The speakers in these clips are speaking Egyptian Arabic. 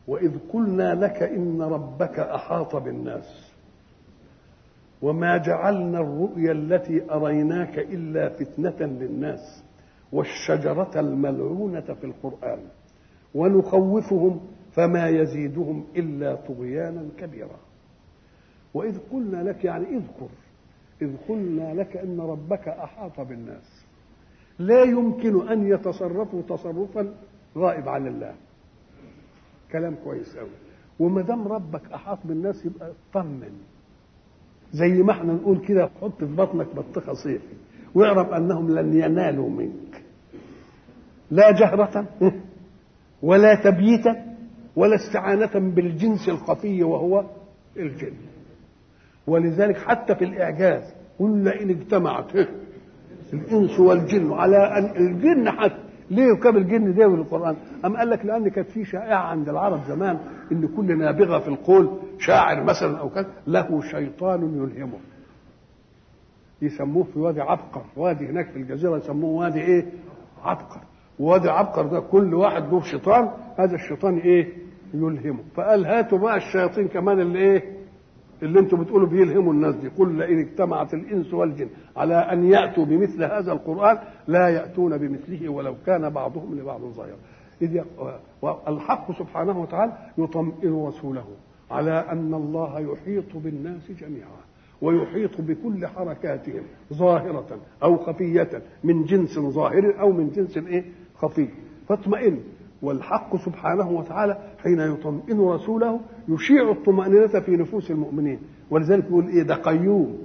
وإذ قلنا لك إن ربك أحاط بالناس وما جعلنا الرؤيا التي أريناك إلا فتنة للناس والشجرة الملعونة في القرآن ونخوفهم فما يزيدهم إلا طغيانا كبيرا وإذ قلنا لك يعني اذكر إذ قلنا لك إن ربك أحاط بالناس لا يمكن أن يتصرفوا تصرفا غائب عن الله كلام كويس قوي وما دام ربك أحاط بالناس يبقى اطمن زي ما احنا نقول كده حط في بطنك بطيخه صيفي واعرف انهم لن ينالوا منك لا جهرة ولا تبييتا ولا استعانة بالجنس الخفي وهو الجن ولذلك حتى في الإعجاز قل لئن اجتمعت الإنس والجن على أن الجن حتى ليه كاب الجن ده القرآن أم قال لك لأن كانت في شائعة عند العرب زمان إن كل نابغة في القول شاعر مثلا أو كذا له شيطان يلهمه يسموه في وادي عبقر وادي هناك في الجزيرة يسموه وادي إيه عبقر وادي عبقر ده كل واحد له شيطان هذا الشيطان إيه يلهمه فقال هاتوا بقى الشياطين كمان اللي إيه اللي انتم بتقولوا بيلهموا الناس دي قل لئن اجتمعت الانس والجن على ان ياتوا بمثل هذا القران لا ياتون بمثله ولو كان بعضهم لبعض ظهيرا اذ الحق سبحانه وتعالى يطمئن رسوله على ان الله يحيط بالناس جميعا ويحيط بكل حركاتهم ظاهرة أو خفية من جنس ظاهر أو من جنس إيه خفي فاطمئن والحق سبحانه وتعالى حين يطمئن رسوله يشيع الطمأنينة في نفوس المؤمنين ولذلك يقول ايه ده قيوم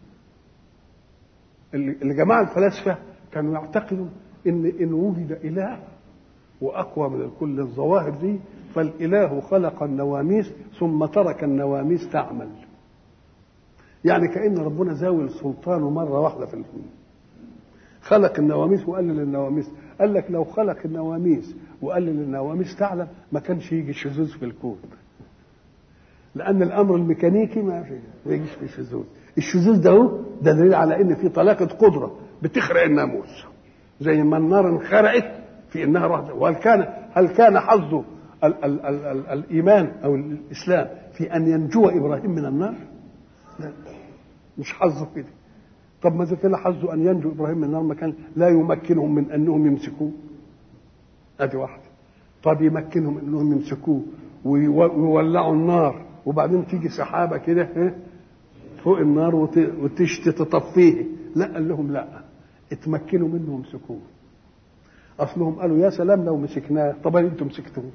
الجماعة الفلاسفة كانوا يعتقدوا ان ان وجد اله واقوى من كل الظواهر دي فالاله خلق النواميس ثم ترك النواميس تعمل يعني كان ربنا زاوي سلطانه مره واحده في الدنيا خلق النواميس وقال للنواميس قال لك لو خلق النواميس وقال للنواميس تعلم ما كانش يجي شذوذ في الكون لان الامر الميكانيكي ما في ما يجيش في شذوذ الشذوذ ده هو ده دليل على ان في طلاقه قدره بتخرق الناموس زي ما النار انخرقت في انها واحده وهل كان هل كان حظ ال ال ال ال الايمان او الاسلام في ان ينجو ابراهيم من النار؟ لا مش حظه كده طب ما كان حظه ان ينجو ابراهيم من النار ما كان لا يمكنهم من انهم يمسكوه ادي واحده طب يمكنهم انهم يمسكوه ويولعوا النار وبعدين تيجي سحابه كده فوق النار وتشتي تطفيه لا قال لهم لا اتمكنوا منه وامسكوه اصلهم قالوا يا سلام لو مسكناه طب انتم مسكتوه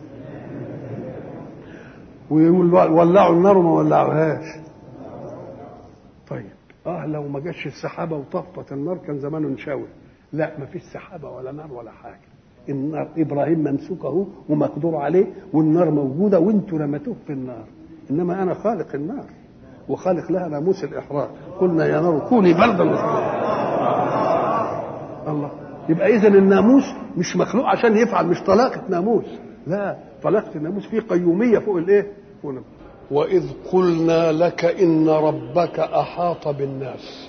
ويولعوا النار وما ولعوهاش طيب اه لو ما جاش السحابه وطفت النار كان زمانه انشوي لا ما فيش سحابه ولا نار ولا حاجه النار ابراهيم ممسوك اهو ومقدور عليه والنار موجوده وانتوا رمتوه في النار انما انا خالق النار وخالق لها ناموس الاحراق قلنا يا نار كوني بردا الله يبقى اذا الناموس مش مخلوق عشان يفعل مش طلاقه ناموس لا طلاقه الناموس فيه قيوميه فوق الايه فوق وإذ قلنا لك إن ربك أحاط بالناس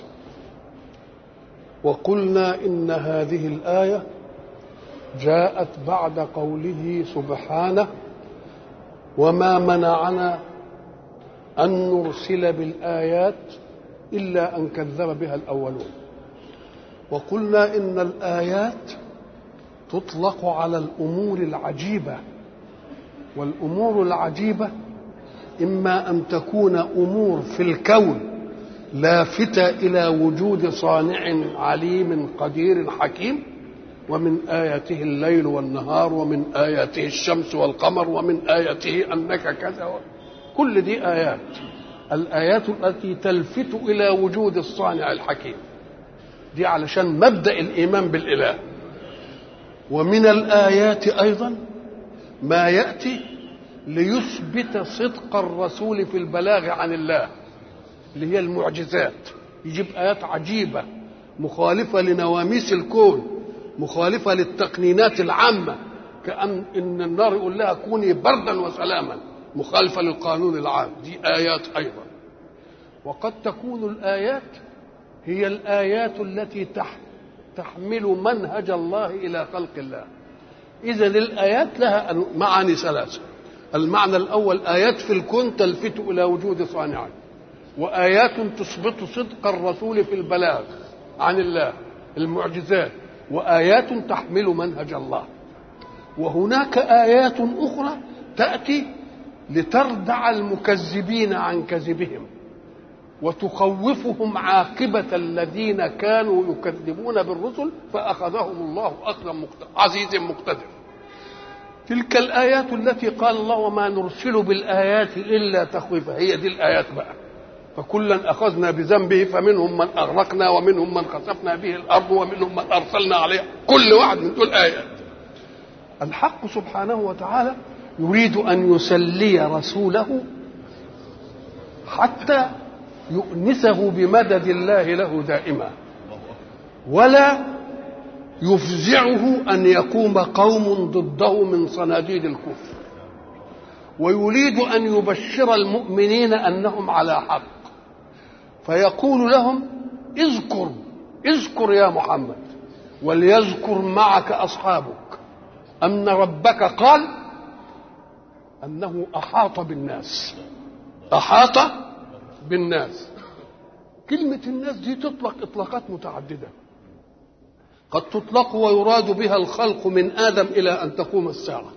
وقلنا إن هذه الآية جاءت بعد قوله سبحانه وما منعنا أن نرسل بالآيات إلا أن كذب بها الأولون وقلنا إن الآيات تطلق على الأمور العجيبة والأمور العجيبة إما أن تكون أمور في الكون لافتة إلى وجود صانع عليم قدير حكيم ومن آياته الليل والنهار ومن آياته الشمس والقمر ومن آياته أنك كذا كل دي آيات الآيات التي تلفت إلى وجود الصانع الحكيم دي علشان مبدأ الإيمان بالإله ومن الآيات أيضا ما يأتي ليثبت صدق الرسول في البلاغ عن الله اللي هي المعجزات يجيب آيات عجيبة مخالفة لنواميس الكون مخالفة للتقنينات العامة كأن إن النار يقول لها كوني بردا وسلاما مخالفة للقانون العام دي آيات أيضا وقد تكون الآيات هي الآيات التي تح تحمل منهج الله إلى خلق الله إذا الآيات لها معاني ثلاثة المعنى الأول آيات في الكون تلفت إلى وجود صانعه وآيات تثبت صدق الرسول في البلاغ عن الله المعجزات وآيات تحمل منهج الله وهناك آيات أخرى تأتي لتردع المكذبين عن كذبهم وتخوفهم عاقبة الذين كانوا يكذبون بالرسل فأخذهم الله أخذا عزيز مقتدر تلك الآيات التي قال الله وما نرسل بالآيات إلا تخويفا هي دي الآيات بقى فكلا أخذنا بذنبه فمنهم من أغرقنا ومنهم من خسفنا به الأرض ومنهم من أرسلنا عليه كل واحد من دول آيات الحق سبحانه وتعالى يريد أن يسلي رسوله حتى يؤنسه بمدد الله له دائما ولا يفزعه ان يقوم قوم ضده من صناديد الكفر ويريد ان يبشر المؤمنين انهم على حق فيقول لهم اذكر اذكر يا محمد وليذكر معك اصحابك ان ربك قال انه احاط بالناس احاط بالناس كلمة الناس دي تطلق إطلاقات متعددة قد تطلق ويراد بها الخلق من آدم إلى أن تقوم الساعة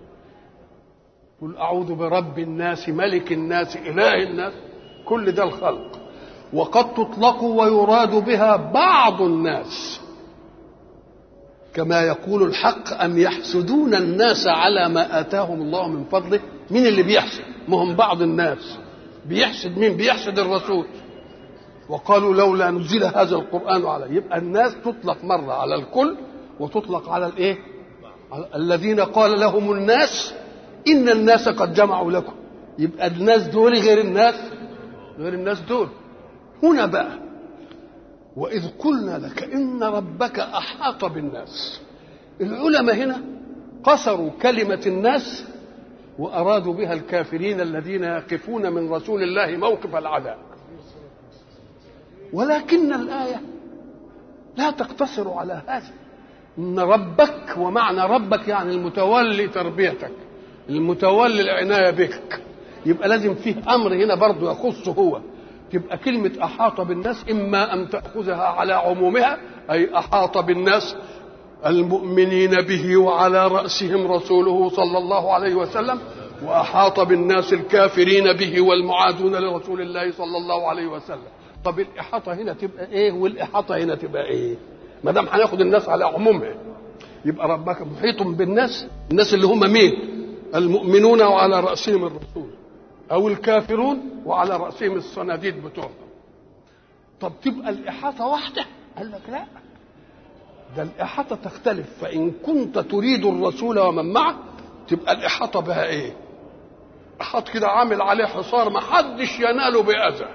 قل أعوذ برب الناس ملك الناس إله الناس كل ده الخلق وقد تطلق ويراد بها بعض الناس كما يقول الحق أم يحسدون الناس على ما آتاهم الله من فضله مين اللي بيحسد ما هم بعض الناس بيحسد مين بيحسد الرسول وقالوا لولا نزل هذا القرآن عليه يبقى الناس تطلق مرة على الكل وتطلق على الايه على الذين قال لهم الناس إن الناس قد جمعوا لكم يبقى الناس دول غير الناس غير الناس دول هنا بقى وإذ قلنا لك إن ربك أحاط بالناس العلماء هنا قصروا كلمة الناس وأرادوا بها الكافرين الذين يقفون من رسول الله موقف العذاب ولكن الآية لا تقتصر على هذا إن ربك ومعنى ربك يعني المتولي تربيتك المتولي العناية بك يبقى لازم فيه أمر هنا برضه يخصه هو تبقى كلمة أحاط بالناس إما أن تأخذها على عمومها أي أحاط بالناس المؤمنين به وعلى رأسهم رسوله صلى الله عليه وسلم وأحاط بالناس الكافرين به والمعادون لرسول الله صلى الله عليه وسلم طب الإحاطة هنا تبقى إيه والإحاطة هنا تبقى إيه ما دام هناخد الناس على عمومها يبقى ربك محيط بالناس الناس اللي هم مين المؤمنون وعلى رأسهم الرسول أو الكافرون وعلى رأسهم الصناديد بتوعهم طب تبقى الإحاطة واحدة قال لك لا ده الإحاطة تختلف فإن كنت تريد الرسول ومن معه تبقى الإحاطة بها إيه؟ إحاط كده عامل عليه حصار ما حدش يناله بأذى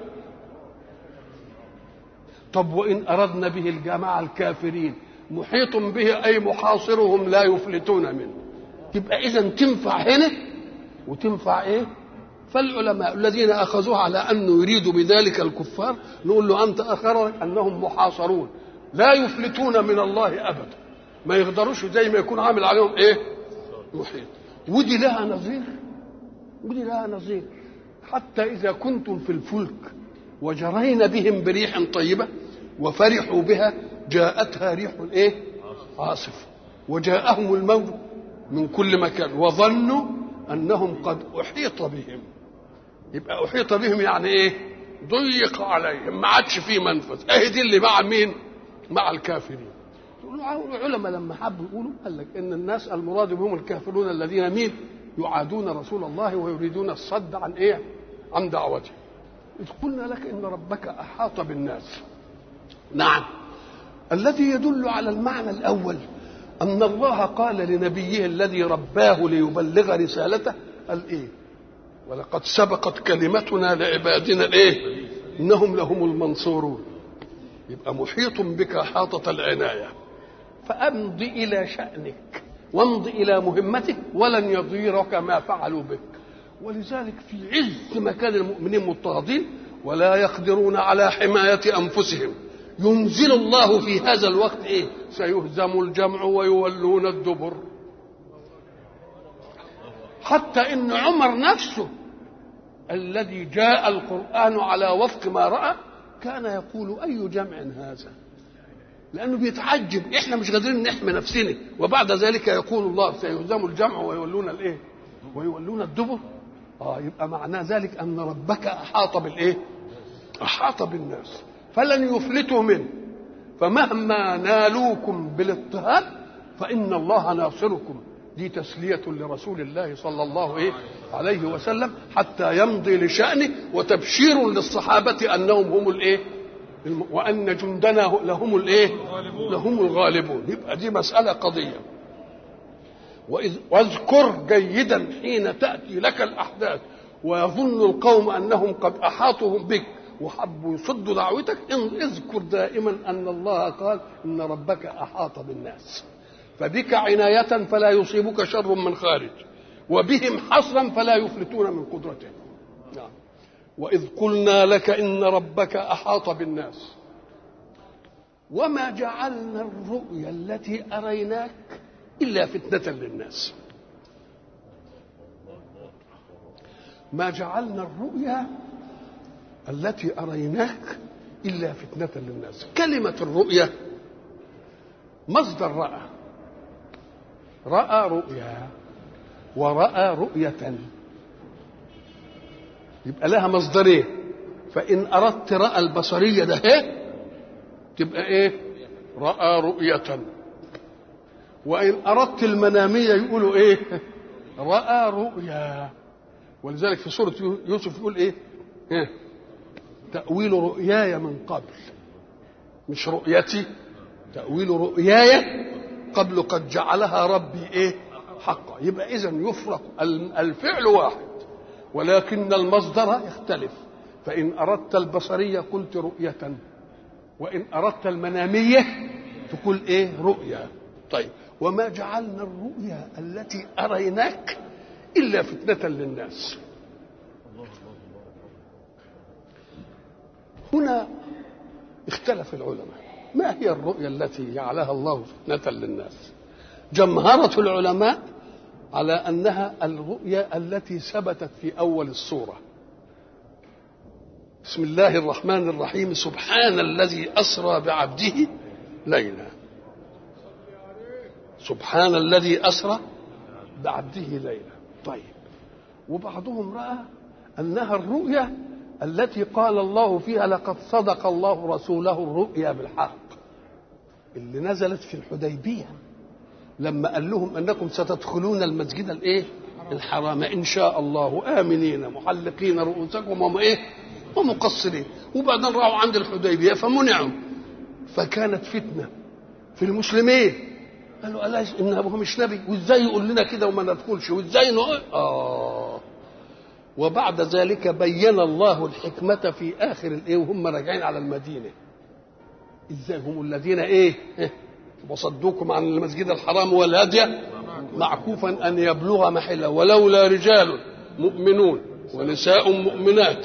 طب وإن أردنا به الجماعة الكافرين محيط به أي محاصرهم لا يفلتون منه تبقى إذا تنفع هنا وتنفع إيه؟ فالعلماء الذين أخذوها على أنه يريد بذلك الكفار نقول له أنت أخرك أنهم محاصرون لا يفلتون من الله ابدا ما يقدروش زي ما يكون عامل عليهم ايه محيط ودي لها نظير ودي لها نظير حتى اذا كنتم في الفلك وجرين بهم بريح طيبه وفرحوا بها جاءتها ريح ايه عاصف وجاءهم الموج من كل مكان وظنوا انهم قد احيط بهم يبقى احيط بهم يعني ايه ضيق عليهم ما عادش فيه منفذ اهي دي اللي مع مين مع الكافرين العلماء لما حبوا يقولوا قال لك ان الناس المراد بهم الكافرون الذين مين يعادون رسول الله ويريدون الصد عن ايه عن دعوته إذ قلنا لك ان ربك احاط بالناس نعم الذي يدل على المعنى الاول ان الله قال لنبيه الذي رباه ليبلغ رسالته قال ايه ولقد سبقت كلمتنا لعبادنا الايه انهم لهم المنصورون يبقى محيط بك حاطة العناية فأمض إلى شأنك وامض إلى مهمتك ولن يضيرك ما فعلوا بك ولذلك في عز مكان المؤمنين مضطهدين ولا يقدرون على حماية أنفسهم ينزل الله في هذا الوقت إيه سيهزم الجمع ويولون الدبر حتى ان عمر نفسه الذي جاء القران على وفق ما راى كان يقول اي جمع هذا لانه بيتعجب احنا مش قادرين نحمي نفسنا وبعد ذلك يقول الله سيهزم الجمع ويولون الايه ويولون الدبر اه يبقى معنى ذلك ان ربك احاط بالايه احاط بالناس فلن يفلتوا منه فمهما نالوكم بالاضطهاد فان الله ناصركم دي تسلية لرسول الله صلى الله إيه عليه وسلم حتى يمضي لشأنه وتبشير للصحابة أنهم هم الإيه وأن جندنا لهم الإيه لهم الغالبون يبقى دي مسألة قضية وإذ واذكر جيدا حين تأتي لك الأحداث ويظن القوم أنهم قد أحاطوا بك وحبوا يصدوا دعوتك إن اذكر دائما أن الله قال إن ربك أحاط بالناس فبك عناية فلا يصيبك شر من خارج وبهم حصرا فلا يفلتون من قدرته نعم. وإذ قلنا لك إن ربك أحاط بالناس وما جعلنا الرؤيا التي أريناك إلا فتنة للناس ما جعلنا الرؤيا التي أريناك إلا فتنة للناس كلمة الرؤيا مصدر رأى رأى رؤيا ورأى رؤية يبقى لها مصدرين فإن أردت رأى البصرية ده إيه تبقى إيه رأى رؤية وإن أردت المنامية يقولوا إيه رأى رؤيا ولذلك في سورة يوسف يقول إيه, إيه؟ تأويل رؤياي من قبل مش رؤيتي تأويل رؤياي قبل قد جعلها ربي ايه حقا يبقى اذا يفرق الفعل واحد ولكن المصدر يختلف فان اردت البصريه قلت رؤيه وان اردت المناميه تقول ايه رؤيا طيب وما جعلنا الرؤيا التي اريناك الا فتنه للناس هنا اختلف العلماء ما هي الرؤيا التي جعلها الله فتنة للناس جمهرة العلماء على أنها الرؤيا التي ثبتت في أول السورة بسم الله الرحمن الرحيم سبحان الذي أسرى بعبده ليلا سبحان الذي أسرى بعبده ليلا طيب وبعضهم رأى أنها الرؤيا التي قال الله فيها لقد صدق الله رسوله الرؤيا بالحق اللي نزلت في الحديبيه لما قال لهم انكم ستدخلون المسجد الايه الحرام ان شاء الله امنين محلقين رؤوسكم وما ايه ومقصرين وبعدين راحوا عند الحديبيه فمنعوا فكانت فتنه في المسلمين قالوا الا ان ابوه مش نبي وازاي يقول لنا كده وما ندخلش وازاي نقول اه وبعد ذلك بين الله الحكمة في آخر الإيه وهم راجعين على المدينة إزاي هم الذين إيه وصدوكم عن المسجد الحرام والهدي معكوفا أن يبلغ محله ولولا رجال مؤمنون ونساء مؤمنات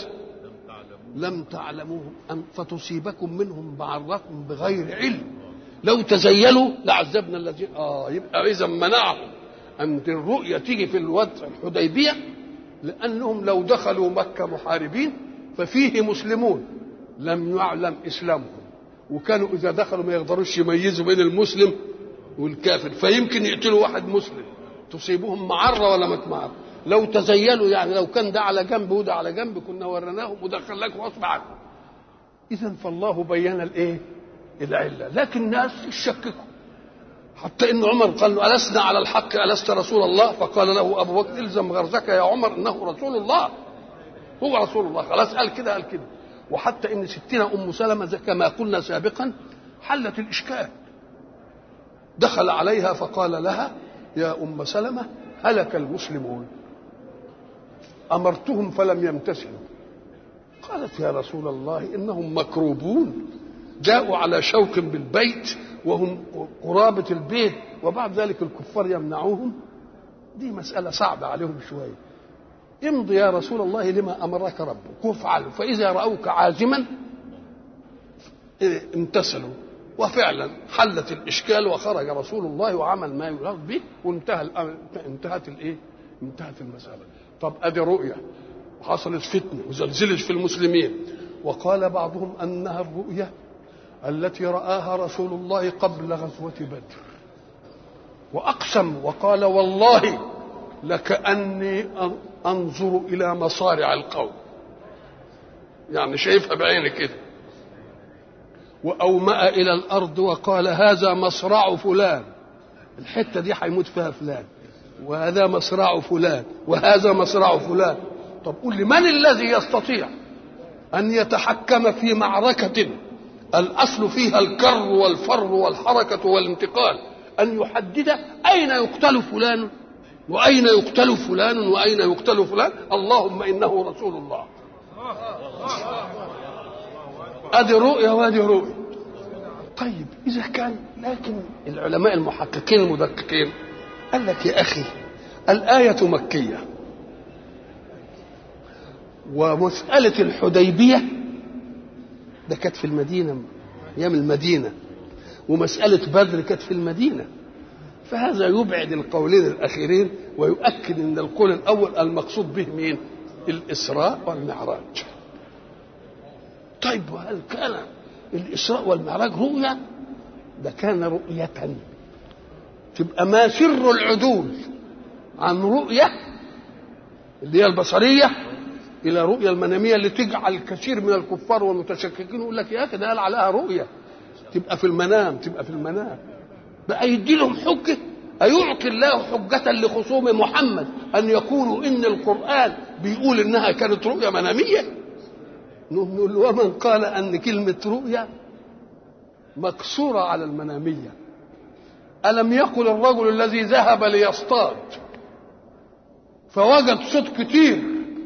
لم تعلموهم أن فتصيبكم منهم معرة بغير علم لو تزيلوا لعذبنا الذين اه يبقى اذا منعهم ان الرؤيا تيجي في الوقت الحديبيه لأنهم لو دخلوا مكة محاربين ففيه مسلمون لم يعلم إسلامهم وكانوا إذا دخلوا ما يقدروش يميزوا بين المسلم والكافر فيمكن يقتلوا واحد مسلم تصيبهم معرة ولا ما معرة لو تزيلوا يعني لو كان ده على جنب وده على جنب كنا وريناهم ودخلناكم غصب عنكم إذا فالله بين الإيه؟ العلة لكن الناس يشككوا حتى ان عمر قال له ألسنا على الحق ألست رسول الله فقال له أبو بكر الزم غرزك يا عمر إنه رسول الله هو رسول الله خلاص قال كده قال كده وحتى ان ستنا ام سلمه كما قلنا سابقا حلت الاشكال دخل عليها فقال لها يا ام سلمه هلك المسلمون امرتهم فلم يمتثلوا قالت يا رسول الله انهم مكروبون جاءوا على شوك بالبيت وهم قرابة البيت وبعد ذلك الكفار يمنعوهم دي مسألة صعبة عليهم شوية امضي يا رسول الله لما أمرك ربك وافعل فإذا رأوك عازما امتثلوا وفعلا حلت الإشكال وخرج رسول الله وعمل ما يراد به وانتهى انتهت الايه انتهت المسألة طب أدي رؤية حصلت فتنة وزلزلت في المسلمين وقال بعضهم أنها الرؤية التي رآها رسول الله قبل غزوة بدر وأقسم وقال والله لكأني أنظر إلى مصارع القوم يعني شايفها بعيني كده وأومأ إلى الأرض وقال هذا مصرع فلان الحتة دي هيموت فيها فلان وهذا مصرع فلان وهذا مصرع فلان طب قول لي من الذي يستطيع أن يتحكم في معركة الأصل فيها الكر والفر والحركة والانتقال أن يحدد أين يقتل فلان وأين يقتل فلان وأين يقتل فلان اللهم إنه رسول الله ادي رؤيا وادي رؤيا طيب اذا كان لكن العلماء المحققين المدققين قال لك يا اخي الايه مكيه ومساله الحديبيه ده كانت في المدينه ايام المدينه ومساله بدر كانت في المدينه فهذا يبعد القولين الاخيرين ويؤكد ان القول الاول المقصود به مين الاسراء والمعراج طيب وهل كان الإسراء والمعراج رؤيا ده كان رؤية تبقى ما سر العدول عن رؤية اللي هي البصرية إلى رؤية المنامية اللي تجعل كثير من الكفار والمتشككين يقول لك يا أخي ده قال عليها رؤية تبقى في المنام تبقى في المنام بقى يدي لهم حجة أيعطي الله حجة لخصوم محمد أن يقولوا إن القرآن بيقول إنها كانت رؤية منامية نقول ومن قال ان كلمه رؤيا مقصوره على المناميه الم يقل الرجل الذي ذهب ليصطاد فوجد صوت كتير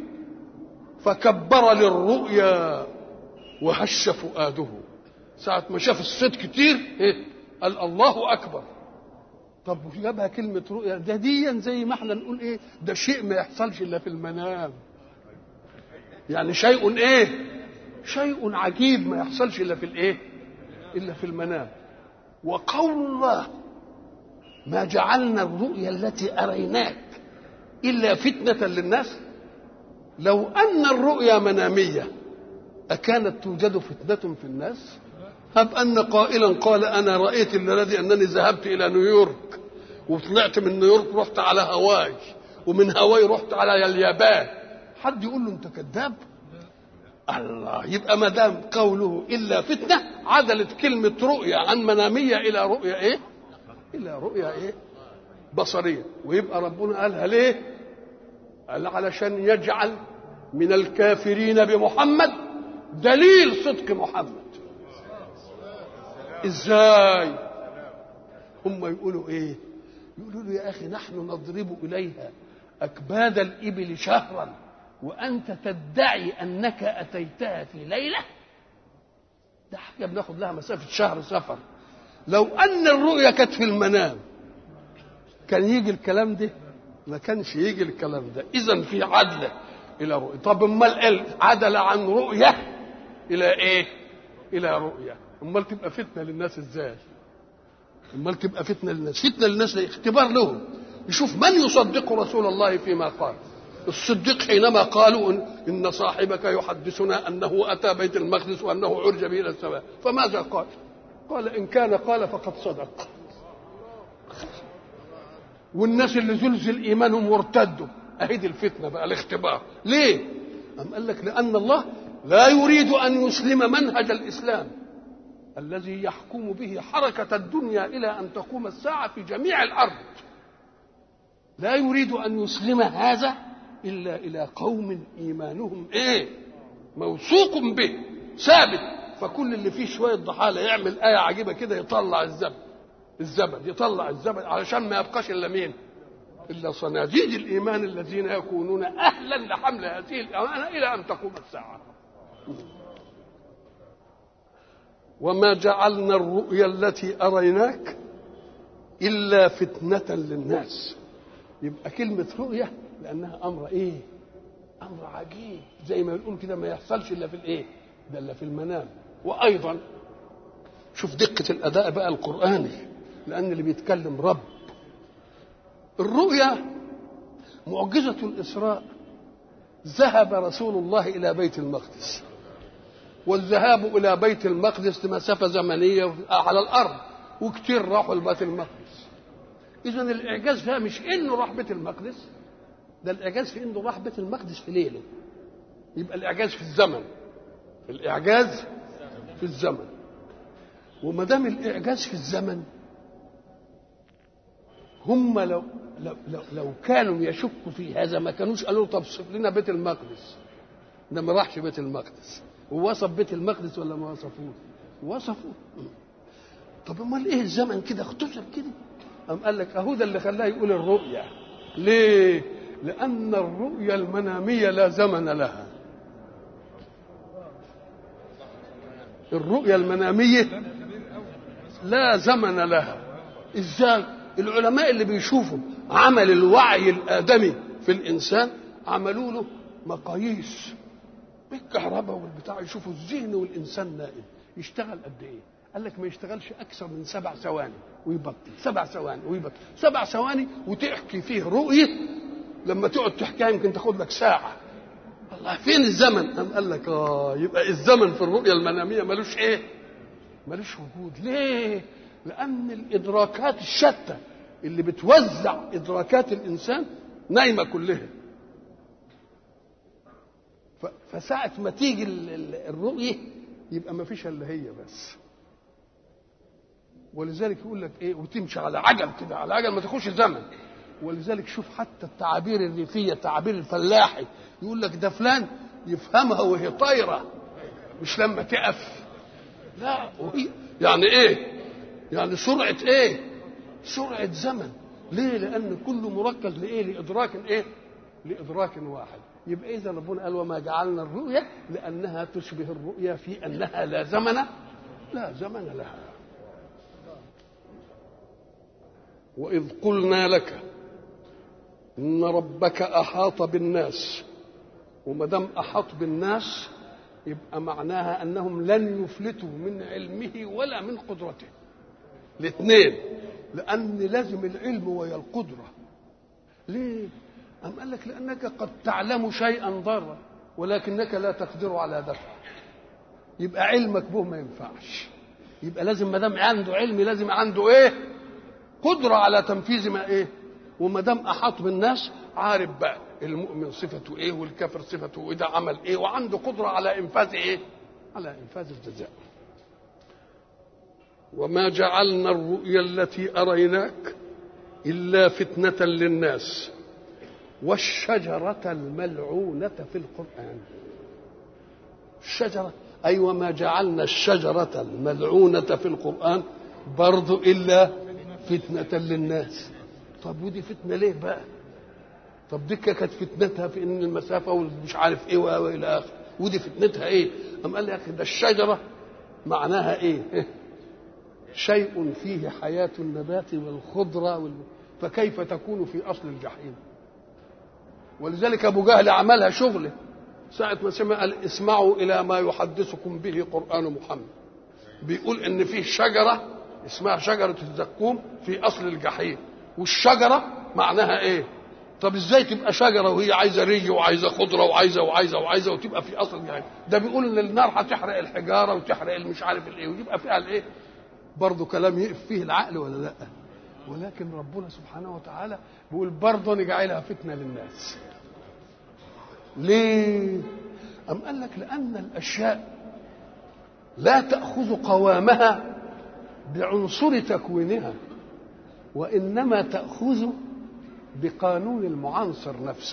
فكبر للرؤيا وهش فؤاده ساعة ما شاف الصوت كتير إيه؟ قال الله أكبر طب جابها كلمة رؤيا ده ديا زي ما احنا نقول ايه ده شيء ما يحصلش الا في المنام يعني شيء ايه شيء عجيب ما يحصلش الا في الايه الا في المنام وقول الله ما جعلنا الرؤيا التي اريناك الا فتنه للناس لو ان الرؤيا مناميه اكانت توجد فتنه في الناس هب ان قائلا قال انا رايت الذي انني ذهبت الى نيويورك وطلعت من نيويورك رحت على هاواي ومن هاواي رحت على اليابان حد يقول له انت كذاب الله يبقى ما دام قوله الا فتنه عدلت كلمه رؤيا عن مناميه الى رؤيا ايه؟ الى رؤيا ايه؟ بصريه ويبقى ربنا قالها ليه؟ قال علشان يجعل من الكافرين بمحمد دليل صدق محمد ازاي هم يقولوا ايه يقولوا له يا اخي نحن نضرب اليها اكباد الابل شهرا وانت تدعي انك اتيتها في ليله ده حاجه بناخد لها مسافه شهر سفر لو ان الرؤيا كانت في المنام كان يجي الكلام ده ما كانش يجي الكلام ده اذا في عدله الى رؤيا طب امال عدل عن رؤيه الى ايه الى رؤيه امال تبقى فتنه للناس ازاي امال تبقى فتنه للناس فتنه للناس اختبار لهم يشوف من يصدق رسول الله فيما قال الصديق حينما قالوا إن, إن صاحبك يحدثنا أنه أتى بيت المقدس وأنه عرج به إلى السماء فماذا قال قال إن كان قال فقد صدق والناس اللي زلزل إيمانهم وارتدوا أهدي الفتنة بقى الاختبار ليه أم قال لك لأن الله لا يريد أن يسلم منهج الإسلام الذي يحكم به حركة الدنيا إلى أن تقوم الساعة في جميع الأرض لا يريد أن يسلم هذا إلا إلى قوم إيمانهم إيه موثوق به ثابت فكل اللي فيه شوية ضحالة يعمل آية عجيبة كده يطلع الزبد الزبد يطلع الزبد علشان ما يبقاش إلا مين إلا صناديد الإيمان الذين يكونون أهلا لحمل هذه الأمانة إلى أن تقوم الساعة وما جعلنا الرؤيا التي أريناك إلا فتنة للناس يبقى كلمة رؤية لأنها أمر إيه؟ أمر عجيب زي ما بنقول كده ما يحصلش إلا في الإيه؟ ده إلا في المنام وأيضا شوف دقة الأداء بقى القرآني لأن اللي بيتكلم رب الرؤيا معجزة الإسراء ذهب رسول الله إلى بيت المقدس والذهاب إلى بيت المقدس مسافة زمنية على الأرض وكتير راحوا لبيت المقدس إذا الإعجاز فيها مش إنه راح بيت المقدس ده الإعجاز في إنه راح بيت المقدس في ليلة يبقى الإعجاز في الزمن الإعجاز في الزمن وما دام الإعجاز في الزمن هم لو لو, لو, لو كانوا يشكوا في هذا ما كانوش قالوا طب صف لنا بيت المقدس ده ما راحش بيت المقدس ووصف بيت المقدس ولا ما وصفوه وصفوه طب امال ايه الزمن كده اختصر كده قام قال لك اهو ده اللي خلاه يقول الرؤيا ليه لان الرؤيا المناميه لا زمن لها الرؤيا المناميه لا زمن لها ازاي العلماء اللي بيشوفوا عمل الوعي الادمي في الانسان عملوا له مقاييس بالكهرباء والبتاع يشوفوا الذهن والانسان نائم يشتغل قد ايه قال لك ما يشتغلش اكثر من سبع ثواني ويبطل سبع ثواني ويبطل سبع ثواني وتحكي فيه رؤيه لما تقعد تحكيها يمكن تاخد لك ساعه الله فين الزمن قام قال لك اه يبقى الزمن في الرؤيه المناميه ملوش ايه ملوش وجود ليه لان الادراكات الشتى اللي بتوزع ادراكات الانسان نايمه كلها فساعة ما تيجي الرؤية يبقى ما فيش الا هي بس ولذلك يقول لك ايه وتمشي على عجل كده على عجل ما تاخدش زمن ولذلك شوف حتى التعابير الريفيه التعابير الفلاحي يقول لك ده فلان يفهمها وهي طايره مش لما تقف لا وهي يعني ايه يعني سرعه ايه سرعه زمن ليه لان كله مركز لايه لادراك ايه لادراك واحد يبقى اذا ربنا قال وما جعلنا الرؤيا لانها تشبه الرؤيا في انها لا زمن لا زمن لها واذ قلنا لك ان ربك احاط بالناس وما دام احاط بالناس يبقى معناها انهم لن يفلتوا من علمه ولا من قدرته الاثنين لان لازم العلم وهي القدره ليه أم قال لك لأنك قد تعلم شيئا ضارا ولكنك لا تقدر على دفعه يبقى علمك به ما ينفعش يبقى لازم ما دام عنده علم لازم عنده ايه قدرة على تنفيذ ما ايه وما دام احاط بالناس عارف بقى المؤمن صفته ايه والكافر صفته ايه ده عمل ايه وعنده قدرة على انفاذ ايه على انفاذ الجزاء وما جعلنا الرؤيا التي اريناك الا فتنه للناس والشجرة الملعونة في القرآن الشجرة أي أيوة وما جعلنا الشجرة الملعونة في القرآن برضو إلا فتنة للناس طب ودي فتنة ليه بقى طب دي كانت فتنتها في ان المسافة ومش عارف ايه والى اخره ودي فتنتها ايه أم قال لي يا اخي ده الشجرة معناها ايه شيء فيه حياة النبات والخضرة وال... فكيف تكون في أصل الجحيم ولذلك ابو جهل عملها شغله ساعة ما سمع قال اسمعوا إلى ما يحدثكم به قرآن محمد بيقول إن فيه شجرة اسمها شجرة الزقوم في أصل الجحيم والشجرة معناها إيه؟ طب ازاي تبقى شجرة وهي عايزة ري وعايزة خضرة وعايزة وعايزة وعايزة وتبقى في أصل الجحيم ده بيقول إن النار هتحرق الحجارة وتحرق المش عارف الإيه ويبقى فيها الإيه؟ برضه كلام يقف فيه العقل ولا لأ؟ ولكن ربنا سبحانه وتعالى بيقول برضه نجعلها فتنة للناس ليه أم قال لك لأن الأشياء لا تأخذ قوامها بعنصر تكوينها وإنما تأخذ بقانون المعنصر نفسه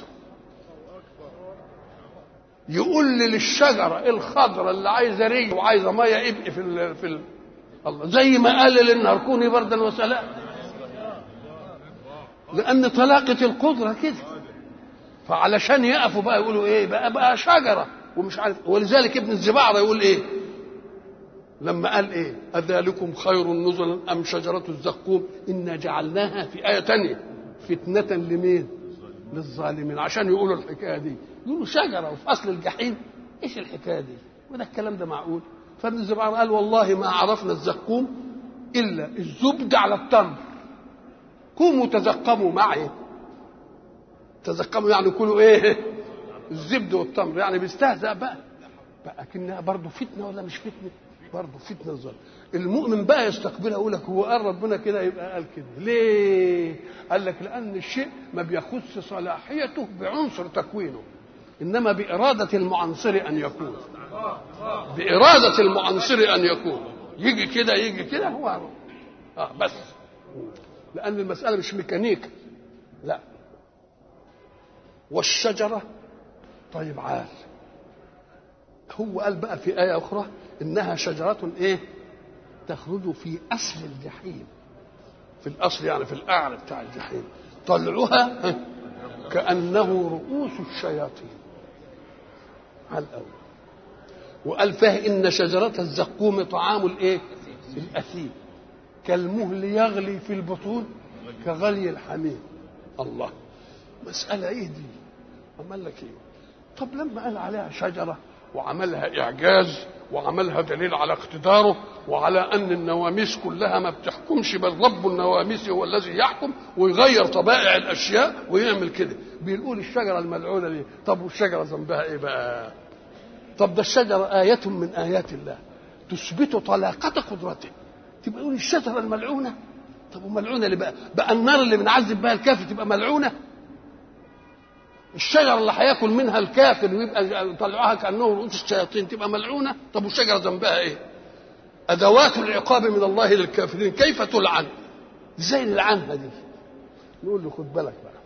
يقول لي للشجرة الخضرة اللي عايزة ري وعايزة مية ابقي في ال في ال الله زي ما قال للنهار كوني بردا وسلام لأن طلاقة القدرة كده فعلشان يقفوا بقى يقولوا ايه بقى بقى شجره ومش عارف ولذلك ابن الزبعره يقول ايه لما قال ايه اذلكم خير نزلا ام شجره الزقوم انا جعلناها في ايه تانية فتنه لمين للظالمين عشان يقولوا الحكايه دي يقولوا شجره وفي اصل الجحيم ايش الحكايه دي وده الكلام ده معقول فابن الزبعره قال والله ما عرفنا الزقوم الا الزبد على التمر قوموا تزقموا معي تزكموا يعني كلوا ايه الزبد والتمر يعني بيستهزأ بقى بقى كأنها برضه فتنة ولا مش فتنة برضه فتنة الظلم المؤمن بقى يستقبلها يقول لك هو قال ربنا كده يبقى قال كده ليه قال لك لأن الشيء ما بيخص صلاحيته بعنصر تكوينه إنما بإرادة المعنصر أن يكون بإرادة المعنصر أن يكون يجي كده يجي كده هو اه بس لأن المسألة مش ميكانيكا لا والشجرة طيب عال هو قال بقى في آية أخرى إنها شجرة إيه تخرج في أصل الجحيم في الأصل يعني في الأعلى بتاع الجحيم طلعها كأنه رؤوس الشياطين على الأول وقال فيها إن شجرة الزقوم طعام الإيه الأثيم كالمهل يغلي في البطون كغلي الحميم الله مسألة إيه دي عمل لك إيه طب لما قال عليها شجرة وعملها إعجاز وعملها دليل على اقتداره وعلى أن النواميس كلها ما بتحكمش بل رب النواميس هو الذي يحكم ويغير طبائع الأشياء ويعمل كده بيقول الشجرة الملعونة دي طب والشجرة ذنبها إيه بقى طب ده الشجرة آية من آيات الله تثبت طلاقة قدرته تبقى يقول الشجرة الملعونة طب وملعونة اللي بقى بقى النار اللي بنعذب بها الكافر تبقى ملعونة الشجرة اللي هياكل منها الكافر ويبقى يطلعوها كأنه رؤوس الشياطين تبقى ملعونة طب والشجرة ذنبها ايه أدوات العقاب من الله للكافرين كيف تلعن ازاي نلعنها دي نقول له خد بالك بقى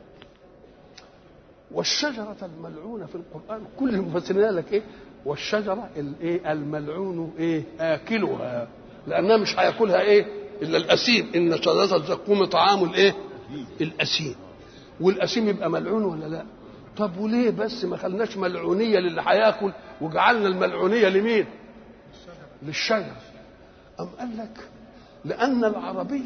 والشجرة الملعونة في القرآن كل المفسرين قال لك ايه والشجرة الايه الملعون ايه آكلها لأنها مش هياكلها ايه إلا الأسيم إن شجرة الزقوم طعام الايه الأسيم والأسيم يبقى ملعون ولا لا طب وليه بس ما خلناش ملعونية للي هياكل وجعلنا الملعونية لمين للشجر أم قال لك لأن العربي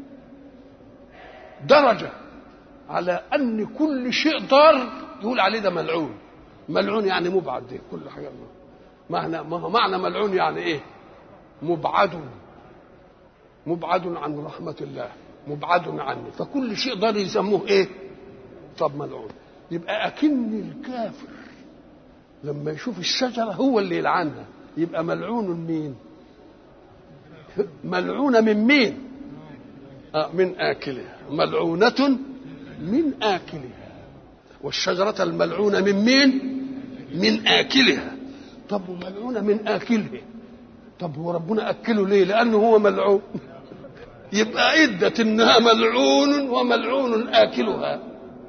درجة على أن كل شيء ضار يقول عليه ده ملعون ملعون يعني مبعد دي كل حاجة معنى ما هو معنى ملعون يعني إيه مبعد مبعد عن رحمة الله مبعد عني فكل شيء ضار يسموه إيه طب ملعون يبقى أكن الكافر لما يشوف الشجرة هو اللي يلعنها يبقى ملعون مين ملعونة من مين آه من آكلها ملعونة من آكلها والشجرة الملعونة من مين من آكلها طب وملعونة من آكله طب هو ربنا أكله ليه لأنه هو ملعون يبقى عدة إنها ملعون وملعون آكلها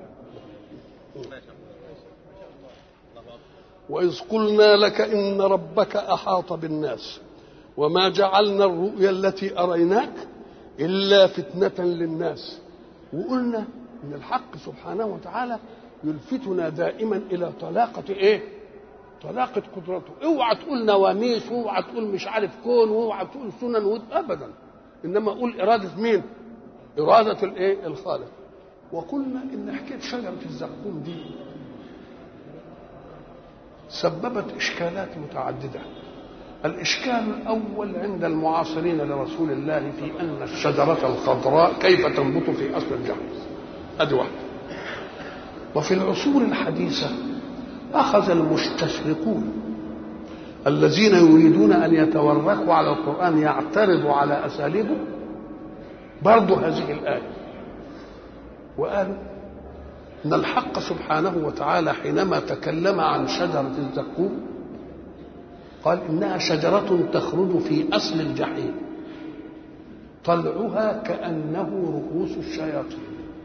وإذ قلنا لك إن ربك أحاط بالناس وما جعلنا الرؤيا التي أريناك إلا فتنة للناس وقلنا إن الحق سبحانه وتعالى يلفتنا دائما إلى طلاقة إيه؟ طلاقة قدرته اوعى تقول نواميس واوعى تقول مش عارف كون واوعى تقول سنن ابدا انما قول اراده مين؟ اراده الايه؟ الخالق وقلنا ان حكايه شجره الزقوم دي سببت اشكالات متعدده الاشكال الاول عند المعاصرين لرسول الله في ان الشجره الخضراء كيف تنبت في اصل الجحيم ادي واحده وفي العصور الحديثه اخذ المستشرقون الذين يريدون ان يتوركوا على القران يعترضوا على اساليبه برضو هذه الايه وقالوا ان الحق سبحانه وتعالى حينما تكلم عن شجره الزقوم قال انها شجره تخرج في اصل الجحيم طلعها كانه رؤوس الشياطين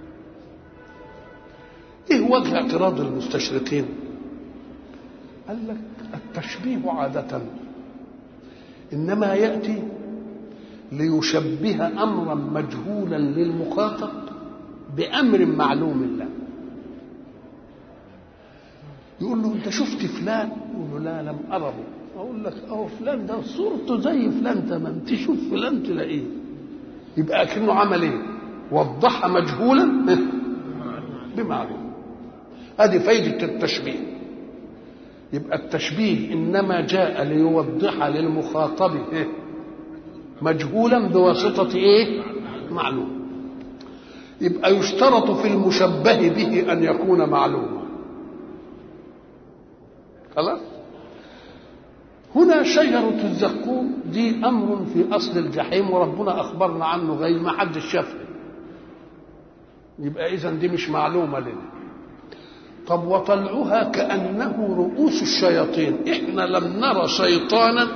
ايه وجه اعتراض المستشرقين قال لك التشبيه عاده انما ياتي ليشبه امرا مجهولا للمخاطب بامر معلوم له يقول له انت شفت فلان يقول له لا لم اره اقول لك اهو فلان ده صورته زي فلان تمام تشوف فلان تلاقيه يبقى اكنه عمل ايه وضح مجهولا بمعلوم ادي فايده التشبيه يبقى التشبيه انما جاء ليوضح للمخاطب إيه؟ مجهولا بواسطه ايه معلوم يبقى يشترط في المشبه به ان يكون معلوما خلاص هنا شجرة الزقوم دي أمر في أصل الجحيم وربنا أخبرنا عنه غير ما حد شافه يبقى إذا دي مش معلومة لنا طب وطلعها كأنه رؤوس الشياطين إحنا لم نرى شيطانا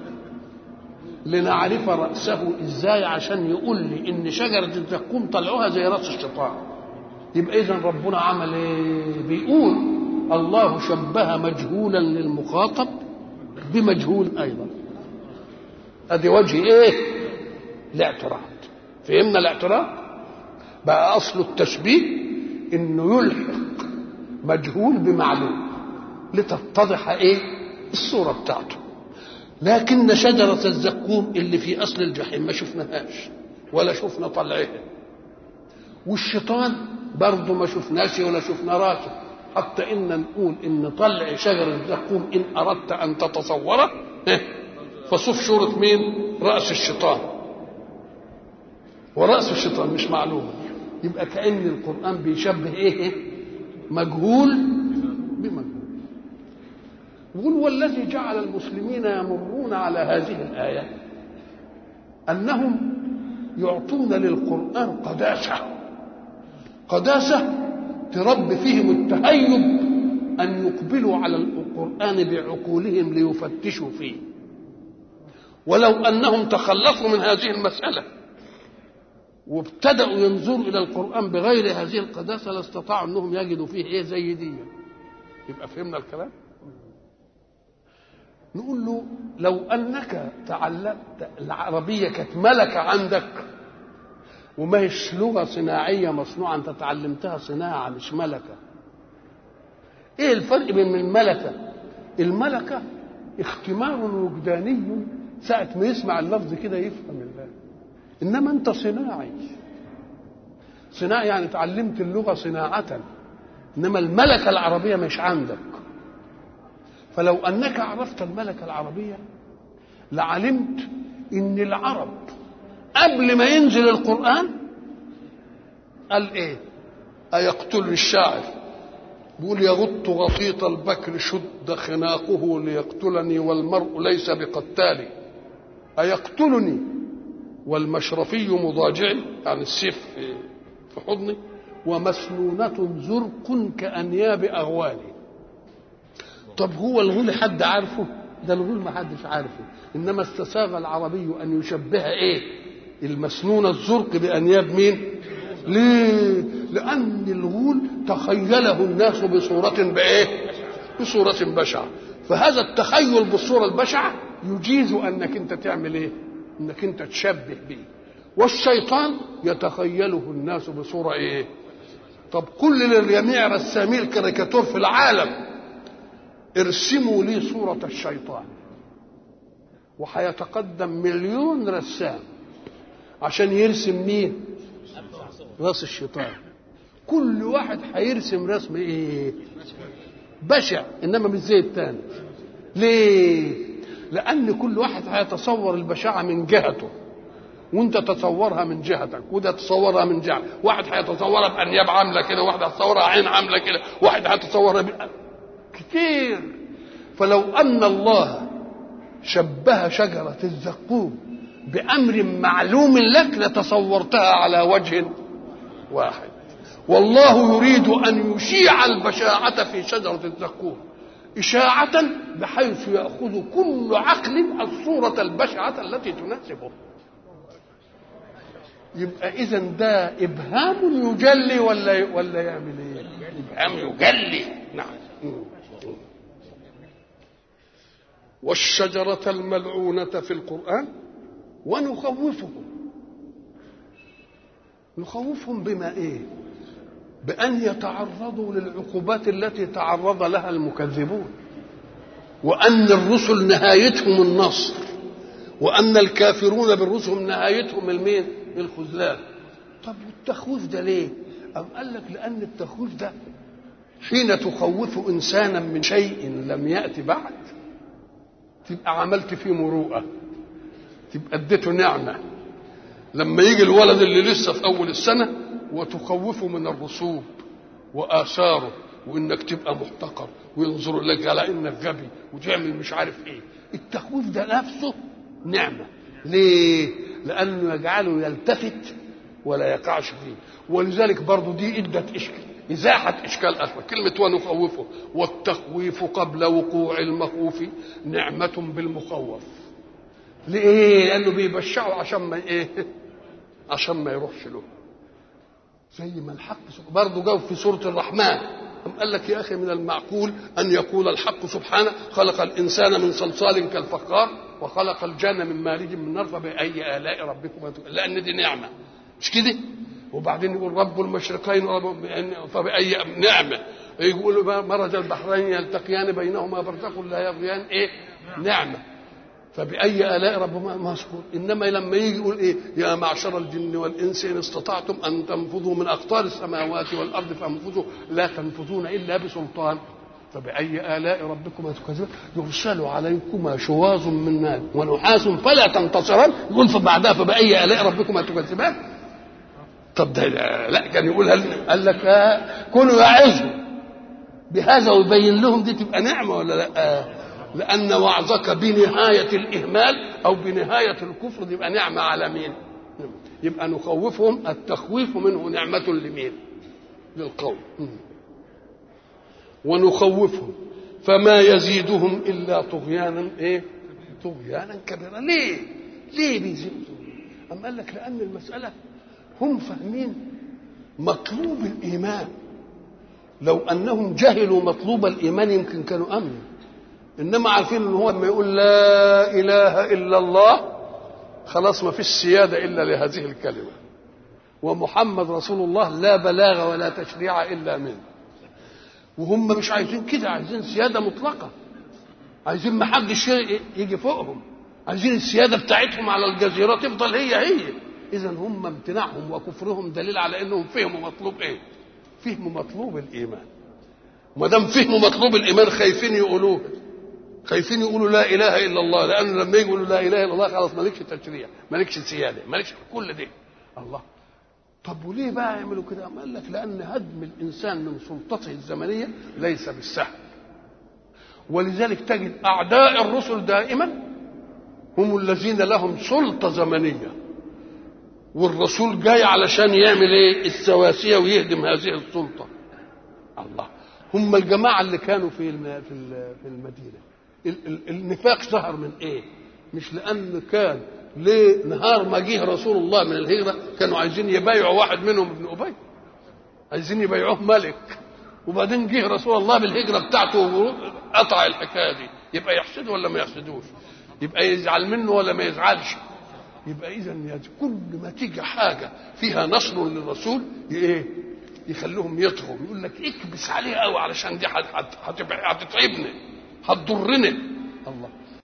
لنعرف رأسه إزاي عشان يقول لي إن شجرة الزقوم طلعوها زي رأس الشيطان يبقى إذا ربنا عمل إيه؟ بيقول الله شبه مجهولا للمخاطب بمجهول ايضا ادي وجه ايه الاعتراض فهمنا الاعتراض بقى اصل التشبيه انه يلحق مجهول بمعلوم لتتضح ايه الصوره بتاعته لكن شجره الزقوم اللي في اصل الجحيم ما شفناهاش ولا شفنا طلعها والشيطان برضه ما شفناش ولا شفنا راسه حتى ان نقول ان طلع شجر الزقوم ان اردت ان تتصوره فصف شورة مين راس الشيطان وراس الشيطان مش معلومه يبقى كان القران بيشبه ايه مجهول بمجهول يقول والذي جعل المسلمين يمرون على هذه الايه انهم يعطون للقران قداسه قداسه تربي فيهم التهيب أن يقبلوا على القرآن بعقولهم ليفتشوا فيه ولو أنهم تخلصوا من هذه المسألة وابتدأوا ينظروا إلى القرآن بغير هذه القداسة لاستطاعوا أنهم يجدوا فيه إيه زي دي يبقى فهمنا الكلام نقول له لو أنك تعلمت العربية كانت ملكة عندك وما هيش لغة صناعية مصنوعة أنت تعلمتها صناعة مش ملكة إيه الفرق بين الملكة الملكة اختمار وجداني ساعة ما يسمع اللفظ كده يفهم الله إنما أنت صناعي صناعي يعني تعلمت اللغة صناعة إنما الملكة العربية مش عندك فلو أنك عرفت الملكة العربية لعلمت إن العرب قبل ما ينزل القرآن قال إيه أيقتل الشاعر بيقول يغط غطيط البكر شد خناقه ليقتلني والمرء ليس بقتالي أيقتلني والمشرفي مضاجعي يعني السيف في حضني ومسنونة زرق كأنياب أغوالي طب هو الغول حد عارفه ده الغول ما حدش عارفه إنما استساغ العربي أن يشبه إيه المسنونة الزرق بأنياب مين ليه لأن الغول تخيله الناس بصورة بإيه بصورة بشعة فهذا التخيل بالصورة البشعة يجيز أنك أنت تعمل إيه أنك أنت تشبه به والشيطان يتخيله الناس بصورة إيه طب كل للجميع رسامي الكاريكاتور في العالم ارسموا لي صورة الشيطان وهيتقدم مليون رسام عشان يرسم مين راس الشيطان كل واحد هيرسم رسم ايه بشع انما مش زي الثاني ليه لان كل واحد هيتصور البشاعه من جهته وانت تتصورها من جهتك وده تصورها من جهه واحد هيتصورها بانياب عامله كده واحد هيتصورها عين عامله كده واحد هيتصورها ب... كتير فلو ان الله شبه شجره الزقوم بامر معلوم لك لتصورتها على وجه واحد والله يريد ان يشيع البشاعه في شجره الزقوم اشاعه بحيث ياخذ كل عقل الصوره البشعه التي تناسبه يبقى اذا ده ابهام يجلي ولا ولا يعمل ايه ابهام يجلي نعم والشجرة الملعونة في القرآن ونخوفهم نخوفهم بما ايه بأن يتعرضوا للعقوبات التي تعرض لها المكذبون وأن الرسل نهايتهم النصر وأن الكافرون بالرسل نهايتهم المين الخذلان طب والتخويف ده ليه أم قال لك لأن التخويف ده حين تخوف إنسانا من شيء لم يأتي بعد تبقى عملت فيه مروءة تبقى اديته نعمة لما يجي الولد اللي لسه في أول السنة وتخوفه من الرسوب واثاره وانك تبقى محتقر وينظروا لك على انك غبي وتعمل مش عارف ايه التخويف ده نفسه نعمه ليه لانه يجعله يلتفت ولا يقعش فيه ولذلك برضه دي ادت اشكال ازاحه اشكال اخر كلمه ونخوفه والتخويف قبل وقوع المخوف نعمه بالمخوف ليه لانه بيبشعه عشان ما ايه عشان ما يروحش له زي ما الحق برضه جو في سوره الرحمن أم قال لك يا أخي من المعقول أن يقول الحق سبحانه خلق الإنسان من صلصال كالفخار وخلق الجنة من مارج من نار فبأي آلاء ربكما لأن دي نعمة مش كده وبعدين يقول رب المشرقين ورب فبأي نعمة يقول مرج البحرين يلتقيان بينهما برزخ لا يبغيان ايه نعمة فبأي آلاء ربما مذكور إنما لما يجي يقول إيه يا معشر الجن والإنس إن استطعتم أن تنفذوا من أقطار السماوات والأرض فانفذوا لا تنفذون إلا بسلطان فبأي آلاء ربكما تكذبان يرسل عليكما شواظ من نار ونحاس فلا تنتصران يقول فبعدها فبأي آلاء ربكما تكذبان طب ده لا كان يقول هل قال لك آه كونوا يعظوا بهذا ويبين لهم دي تبقى نعمه ولا لا آه لأن وعظك بنهاية الإهمال أو بنهاية الكفر دي يبقى نعمة على مين؟ يبقى نخوفهم التخويف منه نعمة لمين؟ للقوم ونخوفهم فما يزيدهم إلا طغيانا إيه؟ طغيانا كبيرا ليه؟ ليه بيزيدوا؟ أم قال لك لأن المسألة هم فاهمين مطلوب الإيمان لو أنهم جهلوا مطلوب الإيمان يمكن كانوا أمنوا انما عارفين ان هو لما يقول لا اله الا الله خلاص ما فيش سياده الا لهذه الكلمه ومحمد رسول الله لا بلاغ ولا تشريع الا منه وهم مش عايزين كده عايزين سياده مطلقه عايزين ما حدش يجي فوقهم عايزين السياده بتاعتهم على الجزيره تفضل هي هي اذا هم امتناعهم وكفرهم دليل على انهم فهموا مطلوب ايه فهموا مطلوب الايمان ما دام فهموا مطلوب الايمان خايفين يقولوه خايفين يقولوا لا اله الا الله لانه لما يقولوا لا اله الا الله خلاص مالكش تشريع مالكش سياده مالكش كل ده الله طب وليه بقى يعملوا كده؟ قال لك لان هدم الانسان من سلطته الزمنيه ليس بالسهل ولذلك تجد اعداء الرسل دائما هم الذين لهم سلطه زمنيه والرسول جاي علشان يعمل ايه السواسيه ويهدم هذه السلطه الله هم الجماعه اللي كانوا في في المدينه النفاق ظهر من ايه مش لان كان ليه نهار ما جه رسول الله من الهجره كانوا عايزين يبايعوا واحد منهم ابن ابي عايزين يبايعوه ملك وبعدين جه رسول الله بالهجره بتاعته قطع الحكايه دي يبقى يحسده ولا ما يحسدوش يبقى يزعل منه ولا ما يزعلش يبقى اذا كل ما تيجي حاجه فيها نصر للرسول ايه يخلوهم يطغوا يقول لك اكبس عليه قوي علشان دي هتتعبني هتضرني